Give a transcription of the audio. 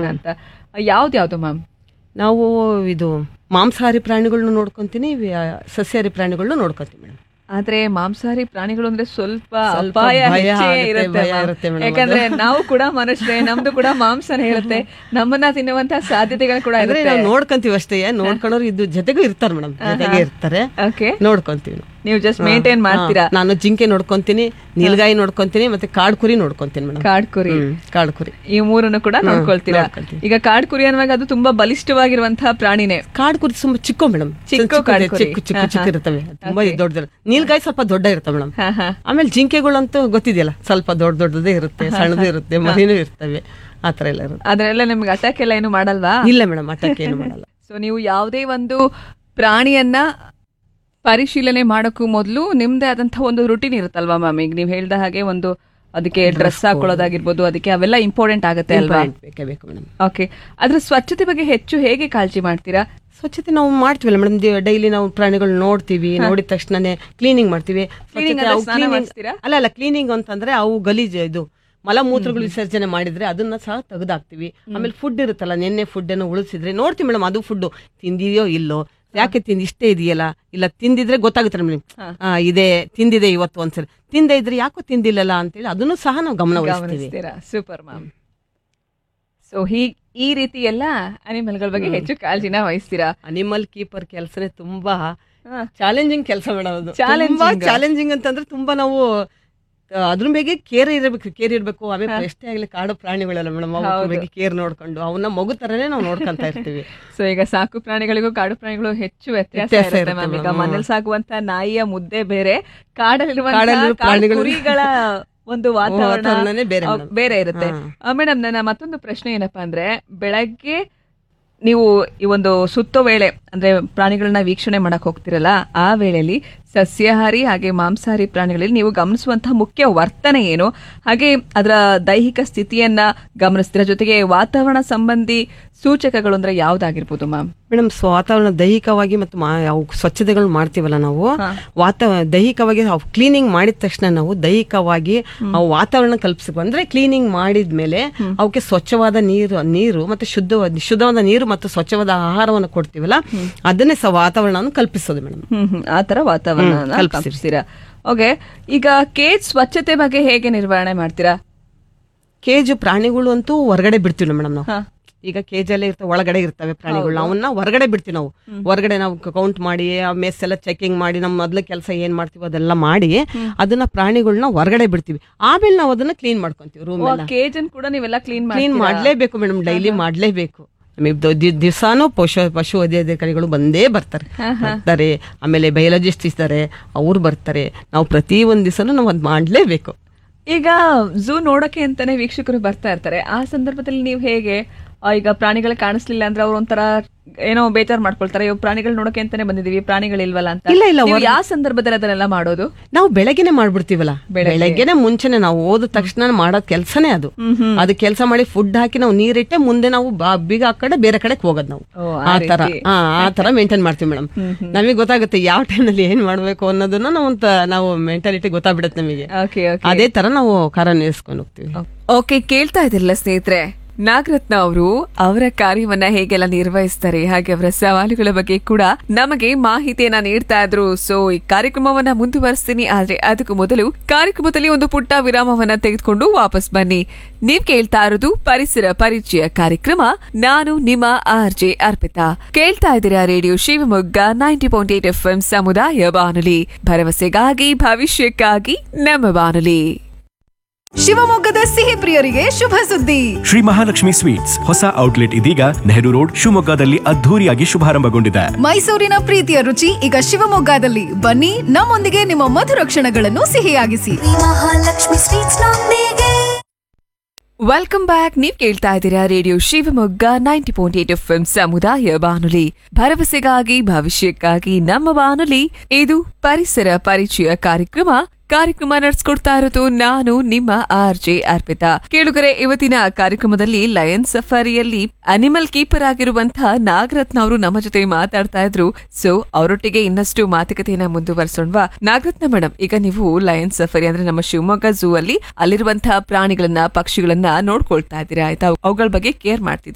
ಅಂತ ಯಾವ್ದ್ಯಾವ್ದು ಮ್ಯಾಮ್ ನಾವು ಇದು ಮಾಂಸಾಹಾರಿ ಪ್ರಾಣಿಗಳನ್ನ ನೋಡ್ಕೊಂತೀನಿ ವ್ಯ- ಸಸ್ಯಾಹಾರಿ ಪ್ರಾಣಿಗಳನ್ನ ನೋಡ್ಕೊಂತೀನಿ ಮೇಡಮ್ ಆದ್ರೆ ಮಾಂಸಾಹಾರಿ ಪ್ರಾಣಿಗಳು ಅಂದ್ರೆ ಸ್ವಲ್ಪ ಸ್ವಲ್ಪ ಅಪಾಯ ಭಯ ಹೆಚ್ಚೇ ಆಗುತ್ತೆ, ಇರುತ್ತೆ ಭಯ ma'am. ಇರುತ್ತೆ madam ಯಾಕಂದ್ರೆ ನಾವು ಕೂಡ ಮನುಷ್ಯರೇ ನಮ್ದು ಕೂಡ ಮಾಂಸನೇ ಇರುತ್ತೆ ನಮ್ಮನ್ನ ತಿನ್ನುವಂತ ಸಾಧ್ಯತೆಗಳು ಕೂಡ ಅಂದ್ರೆ ಇರುತ್ತೆ ನಾವು ನೋಡ್ಕೊಂತೀವಿ ಅಷ್ಟೇ ನೋಡ್ಕೊಂಡವ್ರು ಇದು ಜೊತೆಗೂ ಇರ್ತಾರೆ ಮೇಡಮ್ ಜೊತೆಗೆ ಇರ್ತಾರೆ ಓಕೆ ನೋಡ್ಕೊಂತೀವಿ ನಾವು. ನೀವು ಜಸ್ಟ್ ಮೇಂಟೈನ್ ಮಾಡ್ತೀರಾ ಹಾ, ನಾನು ಜಿಂಕೆ ನೋಡ್ಕೊಂತೀನಿ ನೀಲ್ಗಾಯಿ ನೋಡ್ಕೊಂತೀನಿ ಮತ್ತೆ ಕಾಡ್ ಕುರಿ ನೋಡ್ಕೊಂತೀನಿ ಮೇಡಮ್ ಕಾಡ್ ಕುರಿ ಕಾಡ್ ಕುರಿ ಈ ಮೂರನ್ನು ಕೂಡ ನೋಡ್ಕೊಳ್ತೀರಾ ನೋಡ್ಕೊಳ್ತೀವಿ. ಈಗ ಕಾಡ್ ಕುರಿ ಅನ್ನುವಾಗ ಅದು ತುಂಬಾ ಬಲಿಷ್ಠವಾಗಿರುವಂತಹ ಪ್ರಾಣಿನೇ ಕಾಡ್ ಕುರಿ ತುಂಬಾ ಚಿಕ್ಕ ಮೇಡಮ್ ಚಿಕ್ಕ ಕಾಡ್ ಕುರಿ. ಚಿಕ್ಕ ಚಿಕ್ಕ ಚಿಕ್ಕ ಇರ್ತವೆ ತುಂಬಾ ದೊಡ್ಡದಿಲ್ಲ ನೀಲ್ಗಾಯಿ ಸ್ವಲ್ಪ ದೊಡ್ಡ ಇರ್ತವೆ ಮೇಡಮ್ ಹಾ ಹಾ ಆಮೇಲೆ ಜಿಂಕೆಗಳಂತೂ ಗೊತ್ತಿದೆಯಲ್ಲ ಸ್ವಲ್ಪ ದೊಡ್ಡ ದೊಡ್ಡದೇ ಇರುತ್ತೆ ಸಣ್ಣದು ಇರುತ್ತೆ ಮರಿನೂ ಇರ್ತವೆ ಆತರ ಎಲ್ಲ ಇರುತ್ತೆ ಅದನ್ನೆಲ್ಲ ನಿಮ್ಗೆ ಅಟ್ಯಾಕ್ ಎಲ್ಲ ಏನು ಮಾಡಲ್ವಾ ಇಲ್ಲ ಮೇಡಮ್ ಅಟ್ಯಾಕ್ ಏನು ಮಾಡಲ್ಲ ಸೊ ನೀವು ಯಾವುದೇ ಒಂದು ಪ್ರಾಣಿಯನ್ನ ಪರಿಶೀಲನೆ ಮಾಡೋಕ್ಕೂ ಮೊದಲು ನಿಮ್ದೇ ಆದಂತಹ ಒಂದು ರುಟೀನ್ ಇರುತ್ತಲ್ವಾ ಮ್ಯಾಮ್ ಈಗ ನೀವು ಹೇಳ್ದ ಹಾಗೆ ಒಂದು ಅದಕ್ಕೆ ಡ್ರೆಸ್ ಹಾಕೊಳ್ಳೋದಾಗಿರ್ಬೋದು ಅದಕ್ಕೆ ಅವೆಲ್ಲ ಇಂಪಾರ್ಟೆಂಟ್ ಆಗುತ್ತೆ ಅಲ್ವಾ Point ಬೇಕೇ ಬೇಕು ಮೇಡಮ್ ಓಕೆ ಅದ್ರ ಸ್ವಚ್ಛತೆ ಬಗ್ಗೆ ಹೆಚ್ಚು ಹೇಗೆ ಕಾಳಜಿ ಮಾಡ್ತೀರಾ ಸ್ವಚ್ಛತೆ ನಾವು ಮಾಡ್ತೀವಲ್ಲ ಮೇಡಮ್ ಡೈಲಿ ನಾವು ಪ್ರಾಣಿಗಳು ನೋಡ್ತೀವಿ ನೋಡಿದ ತಕ್ಷಣನೇ ಕ್ಲೀನಿಂಗ್ ಮಾಡ್ತೀವಿ Cleaning ಸ್ವಚ್ಛತೆ ಅಂದ್ರೆ ಅವು ಸ್ನಾನ cleaning- ಮಾಡಿಸ್ತೀರಾ? ಅಲ್ಲ ಅಲ್ಲ ಕ್ಲೀನಿಂಗ್ ಅಂತಂದ್ರೆ ಅವು ಗಲೀಜು ಇದು ಮಲಮೂತ್ರಗಳು ವಿಸರ್ಜನೆ ಮಾಡಿದ್ರೆ ಅದನ್ನ ಸಹ ತೆಗೆದಾಕ್ತಿವಿ ಆಮೇಲೆ ಫುಡ್ ಇರುತ್ತಲ್ಲ ನಿನ್ನೆ ಫುಡ್ ಅನ್ನು ಉಳಿಸಿದ್ರೆ ನೋಡ್ತೀವಿ ಮೇಡಮ್ ಅದು ಫುಡ್ ತಿಂದಿದೆಯೋ ಇಲ್ಲೋ ಯಾಕೆ ತಿಂದು ಇಷ್ಟೇ ಇದೆಯಲ್ಲ ಇಲ್ಲ ತಿಂದಿದ್ರೆ ಗೊತ್ತಾಗುತ್ತೆ ಮೇಡಮ್ ಇದೆ ತಿಂದಿದೆ ಇವತ್ತು ಒಂದ್ಸರಿ ತಿಂದೇ ಇದ್ರೆ ಯಾಕೋ ತಿಂದಿಲ್ಲಲ್ಲ ಅಂತೇಳಿ ಅದನ್ನು ಸಹ ನಾವು ಗಮನ ವಹಿಸ್ತೀವಿ ಗಮನಿಸ್ತೀರಾ ಸೂಪರ್ ಮ್ಯಾಮ್ ಸೊ ಹೀ ಈ ರೀತಿ ಎಲ್ಲ ಅನಿಮಲ್ಗಳ ಬಗ್ಗೆ ಹೆಚ್ಚು ಕಾಳಜಿನ ವಹಿಸ್ತೀರಾ ಅನಿಮಲ್ ಕೀಪರ್ ಕೆಲಸನೇ ತುಂಬಾ ಹಾ. ಚಾಲೆಂಜಿಂಗ್ ಕೆಲಸ ಮೇಡಮ್ ಅದು Challenging. ತುಂಬಾ ಚಾಲೆಂಜಿಂಗ್ ಅಂತಂದ್ರೆ ತುಂಬಾ ನಾವು ಆ, ಅದ್ರ ಬಗ್ಗೆ ಕೇರ್ ಇರಬೇಕು ಕೇರ್ ಇರಬೇಕು ಆಮೇಲೆ ಎಷ್ಟೇ ಆಗ್ಲಿ ಕಾಡು ಪ್ರಾಣಿಗಳೆಲ್ಲ ಮೇಡಮ್ ಅವ್ರ ಬಗ್ಗೆ ಕೇರ್ ನೋಡ್ಕೊಂಡು ಅವನ್ನ ಮಗು ತರನೇ ನಾವು ನೋಡ್ಕೊಂತ ಇರ್ತೀವಿ ಸೊ ಈಗ ಸಾಕು ಪ್ರಾಣಿಗಳಿಗೂ ಕಾಡು ಪ್ರಾಣಿಗಳು ಹೆಚ್ಚು ವ್ಯತ್ಯಾಸ ವ್ಯತ್ಯಾಸ ಇರುತ್ತೆ ಇರುತ್ತೆ ಮ್ಯಾಮ್ ಈಗ madam. ಮನೇಲಿ ಸಾಕುವಂತ ನಾಯಿಯ ಮುದ್ದೆ ಬೇರೆ ಕಾಡಲ್ಲಿರುವಂತಹ ಕಾಡಲ್ಲಿರೋ ಕಾಡು ಪ್ರಾಣಿಗಳು- ಕುರಿಗಳ ಒಂದು ವಾತಾವರಣ ವಾತಾವರಣನೇ ಬೇರೆ ಆ, madam. ಬೇರೆ ಇರುತ್ತೆ ಮೇಡಮ್ ನನ್ನ ಮತ್ತೊಂದು ಪ್ರಶ್ನೆ ಏನಪ್ಪಾ ಅಂದ್ರೆ ಬೆಳಗ್ಗೆ ನೀವು ಈ ಒಂದು ಸುತ್ತೋ ವೇಳೆ ಅಂದ್ರೆ ಪ್ರಾಣಿಗಳನ್ನ ವೀಕ್ಷಣೆ ಮಾಡಕ್ ಹೋಗ್ತಿರಲ್ಲ ಆ ವೇಳೆಯಲ್ಲಿ ಸಸ್ಯಾಹಾರಿ ಹಾಗೆ ಮಾಂಸಾಹಾರಿ ಪ್ರಾಣಿಗಳಲ್ಲಿ ನೀವು ಗಮನಿಸುವಂತಹ ಮುಖ್ಯ ವರ್ತನೆ ಏನು ಹಾಗೆ ಅದರ ದೈಹಿಕ ಸ್ಥಿತಿಯನ್ನ ಗಮನಿಸ್ತೀರ ಜೊತೆಗೆ ವಾತಾವರಣ ಸಂಬಂಧಿ ಸೂಚಕಗಳು ಅಂದ್ರೆ ಯಾವ್ದಾಗಿರ್ಬೋದು ಮ್ಯಾಮ್ ಮೇಡಮ್ ವಾತಾವರಣ ದೈಹಿಕವಾಗಿ ಮತ್ತು ಮಾ- ಅವು ಸ್ವಚ್ಛತೆಗಳು ಮಾಡ್ತೀವಲ್ಲ ನಾವು ವಾತಾವ ದೈಹಿಕವಾಗಿ ಕ್ಲೀನಿಂಗ್ ಮಾಡಿದ ತಕ್ಷಣ ನಾವು ದೈಹಿಕವಾಗಿ ಆ ವಾತಾವರಣ ಕಲ್ಪಿಸಬೇಕು ಅಂದ್ರೆ ಕ್ಲೀನಿಂಗ್ ಮಾಡಿದ್ಮೇಲೆ ಅವಕ್ಕೆ ಸ್ವಚ್ಛವಾದ ನೀರು ನೀರು ಮತ್ತೆ ಶುದ್ಧವಾದ ಶುದ್ಧವಾದ ನೀರು ಮತ್ತು ಸ್ವಚ್ಛವಾದ ಆಹಾರವನ್ನು ಕೊಡ್ತೀವಲ್ಲ ಅದನ್ನೇ ಸಹ ವಾತಾವರಣವನ್ನು ಕಲ್ಪಿಸೋದು ಮೇಡಮ್ ಹ್ಮ್ ಹ್ಮ್ ಆ ತರ ವಾತಾವರಣ ಕಲ್ಪಿಸ್ತೀರಾ ಓಕೆ ಈಗ ಕೇಜ್ ಸ್ವಚ್ಛತೆ ಬಗ್ಗೆ ಹೇಗೆ ನಿರ್ವಹಣೆ ಮಾಡ್ತೀರಾ ಕೇಜು ಪ್ರಾಣಿಗಳು ಅಂತೂ ಹೊರಗಡೆ ಬಿಡ್ತೀವಿ ಮೇಡಮ್ ನಾವು ಹಾ. ಈಗ ಕೇಜಲ್ಲೇ ಇರ್ತವೆ ಒಳಗಡೆ ಇರ್ತವೆ ಪ್ರಾಣಿಗಳು ಅವನ್ನ ಹೊರಗಡೆ ಬಿಡ್ತೀವಿ ನಾವು ಹೊರಗಡೆ ನಾವು ಕೌಂಟ್ ಮಾಡಿ ಆ ಮೆಸ್ ಎಲ್ಲ ಚೆಕಿಂಗ್ ಮಾಡಿ ನಮ್ಮ ಮೊದ್ಲ ಕೆಲಸ ಏನ್ ಮಾಡ್ತೀವಿ ಅದೆಲ್ಲ ಮಾಡಿ ಅದನ್ನ ಪ್ರಾಣಿಗಳನ್ನ ಹೊರಗಡೆ ಬಿಡ್ತೀವಿ ಆಮೇಲೆ ನಾವು ಅದನ್ನ ಕ್ಲೀನ್ ಮಾಡ್ಕೊಂತೀವಿ ರೂಮ್ ಎಲ್ಲ ಕೇಜ್ ಅನ್ ಕೂಡ ನೀವೆಲ್ಲ ಕ್ಲೀನ್ ಕ್ಲೀನ್ ಮಾಡ್ಲೇಬೇಕು ಮೇಡಮ್ ಡೈಲಿ ಮಾಡ್ಲೇಬೇಕು ನಮಗೆ ದಿವಸಾನು ಪಶು ಪಶು ಅಧಿಕಾರಿಗಳು ಬಂದೇ ಬರ್ತಾರೆ ಬರ್ತಾರೆ ಆಮೇಲೆ ಬಯಾಲಜಿಸ್ಟ್ ಇದ್ದಾರೆ ಅವ್ರು ಬರ್ತಾರೆ ನಾವು ಪ್ರತಿ ಒಂದ್ ದಿವಸನೂ ನಾವು ಅದ್ ಮಾಡ್ಲೇಬೇಕು ಈಗ ಝೂ ನೋಡಕ್ಕೆ ಅಂತಾನೆ ವೀಕ್ಷಕರು ಬರ್ತಾ ಇರ್ತಾರೆ ಆ ಸಂದರ್ಭದಲ್ಲಿ ನೀವು ಹೇಗೆ ಆ, ಈಗ ಪ್ರಾಣಿಗಳು ಕಾಣಿಸ್ಲಿಲ್ಲ ಅಂದ್ರೆ ಅವ್ರು ಒಂಥರ ಏನೋ ಬೇಜಾರ್ ಮಾಡ್ಕೊಳ್ತಾರೆ ಇವ್ ಪ್ರಾಣಿಗಳು ನೋಡಕ್ಕೆ ಅಂತಾನೆ ಬಂದಿದೀವಿ ಪ್ರಾಣಿಗಳಿಲ್ವಲ್ಲ ಅಂತ ಇಲ್ಲ, ಇಲ್ಲ, ನೀವು ಯಾವ ಸಂದರ್ಭದಲ್ಲಿ ಅದನ್ನೆಲ್ಲ ಮಾಡೋದು ನಾವು ಬೆಳಗ್ಗೆನೆ ಮಾಡ್ಬಿಡ್ತೀವಲ್ಲ ಬೆಳಗ್ಗೆನೆ ಮುಂಚೆನೆ ನಾವು ಓದ ತಕ್ಷಣ ಮಾಡೋ ಕೆಲ್ಸನೇ ಅದು ಅದು ಕೆಲಸ ಮಾಡಿ ಫುಡ್ ಹಾಕಿ ನಾವು ನೀರಿಟ್ಟೆ ಮುಂದೆ ನಾವು ಬಾ- ಬೀಗ ಆ ಕಡೆ ಬೇರೆ ಕಡೆ ಹೋಗೋದು ನಾವು ಓ, ಆ ತರ ಆ ಆ ತರ ಮೇಂಟೈನ್ ಮಾಡ್ತೀವಿ ಮೇಡಮ್ ನಮಗೆ ಗೊತ್ತಾಗುತ್ತೆ ಯಾವ ಟೈಮ್ನಲ್ಲಿ ಏನ್ ಮಾಡ್ಬೇಕು ಅನ್ನೋದನ್ನ ನಾವು ಒಂತ- ನಾವು ಮೆಂಟಾಲಿಟಿ ಗೊತ್ತಾಗ್ಬಿಡುತ್ತೆ ನಮಗೆ ಓಕೆ ಓಕೆ ಅದೇ ತರ ನಾವು ಕಾರ್ಯನಿರ್ವಹಿಸ್ಕೊಂಡು ಹೋಗ್ತೀವಿ ಓಕೆ ಕೇಳ್ತಾ ಇದಿರಲ್ಲ ಸ್ನೇಹಿತರೆ ನಾಗರತ್ನ ಅವರು ಅವರ ಕಾರ್ಯವನ್ನ ಹೇಗೆಲ್ಲ ನಿರ್ವಹಿಸ್ತಾರೆ ಹಾಗೆ ಅವರ ಸವಾಲುಗಳ ಬಗ್ಗೆ ಕೂಡ ನಮಗೆ ಮಾಹಿತಿಯನ್ನ ನೀಡ್ತಾ ಇದ್ರು ಸೊ ಈ ಕಾರ್ಯಕ್ರಮವನ್ನ ಮುಂದುವರಿಸ್ತೀನಿ ಆದ್ರೆ ಅದಕ್ಕೂ ಮೊದಲು ಕಾರ್ಯಕ್ರಮದಲ್ಲಿ ಒಂದು ಪುಟ್ಟ ವಿರಾಮವನ್ನ ತೆಗೆದುಕೊಂಡು ವಾಪಸ್ ಬನ್ನಿ ನೀವ್ ಕೇಳ್ತಾ ಇರೋದು ಪರಿಸರ ಪರಿಚಯ ಕಾರ್ಯಕ್ರಮ ನಾನು ನಿಮ್ಮ ಆರ್ ಜೆ ಅರ್ಪಿತಾ ಕೇಳ್ತಾ ಇದ್ದೀರಾ radio Shivamogga ninety point eight F M ಸಮುದಾಯ ಬಾನುಲಿ ಭರವಸೆಗಾಗಿ ಭವಿಷ್ಯಕ್ಕಾಗಿ ನಮ್ಮ ಬಾನುಲಿ ಶಿವಮೊಗ್ಗದ ಸಿಹಿ ಪ್ರಿಯರಿಗೆ ಶುಭ ಸುದ್ದಿ ಶ್ರೀ ಮಹಾಲಕ್ಷ್ಮಿ ಸ್ವೀಟ್ಸ್ ಹೊಸ ಔಟ್ಲೆಟ್ ಇದೀಗ ನೆಹರು ರೋಡ್ ಶಿವಮೊಗ್ಗದಲ್ಲಿ ಅದ್ಧೂರಿಯಾಗಿ ಶುಭಾರಂಭಗೊಂಡಿದೆ ಮೈಸೂರಿನ ಪ್ರೀತಿಯ ರುಚಿ ಈಗ ಶಿವಮೊಗ್ಗದಲ್ಲಿ ಬನ್ನಿ ನಮ್ಮೊಂದಿಗೆ ನಿಮ್ಮ ಮಧುರ ಕ್ಷಣಗಳನ್ನು ಸಿಹಿಯಾಗಿಸಿ ಮಹಾಲಕ್ಷ್ಮಿ ಸ್ವೀಟ್ಸ್ ನೊಂದಿಗೆ ವೆಲ್ಕಮ್ ಬ್ಯಾಕ್ ನೀವ್ ಕೇಳ್ತಾ ಇದ್ದೀರಾ radio Shivamogga ninety point eight F ಸಮುದಾಯ ಬಾನುಲಿ ಭರವಸೆಗಾಗಿ ಭವಿಷ್ಯಕ್ಕಾಗಿ ನಮ್ಮ ಬಾನುಲಿ ಇದು ಪರಿಸರ ಪರಿಚಯ ಕಾರ್ಯಕ್ರಮ ಕಾರ್ಯಕ್ರಮ ನಡೆಸ್ಕೊಡ್ತಾ ಇರೋದು ನಾನು ನಿಮ್ಮ ಆರ್ ಜೆ ಅರ್ಪಿತಾ ಕೇಳುಗರೆ ಇವತ್ತಿನ ಕಾರ್ಯಕ್ರಮದಲ್ಲಿ ಲಯನ್ ಸಫಾರಿಯಲ್ಲಿ ಅನಿಮಲ್ ಕೀಪರ್ ಆಗಿರುವಂತಹ ನಾಗರತ್ನ ಅವರು ನಮ್ಮ ಜೊತೆ ಮಾತಾಡ್ತಾ ಇದ್ರು ಸೊ ಅವರೊಟ್ಟಿಗೆ ಇನ್ನಷ್ಟು ಮಾತುಕತೆಯನ್ನ ಮುಂದುವರಿಸೋಣವಾ ನಾಗರತ್ನ ಮೇಡಮ್ ಈಗ ನೀವು ಲಯನ್ ಸಫಾರಿ ಅಂದ್ರೆ ನಮ್ಮ ಶಿವಮೊಗ್ಗ ಝೂ ಅಲ್ಲಿ ಅಲ್ಲಿರುವಂತಹ ಪ್ರಾಣಿಗಳನ್ನ ಪಕ್ಷಿಗಳನ್ನ ನೋಡ್ಕೊಳ್ತಾ ಇದ್ದೀರಾ ಆಯ್ತಾ ಅವುಗಳ ಬಗ್ಗೆ ಕೇರ್ ಮಾಡ್ತಿದ್ದೀರಾ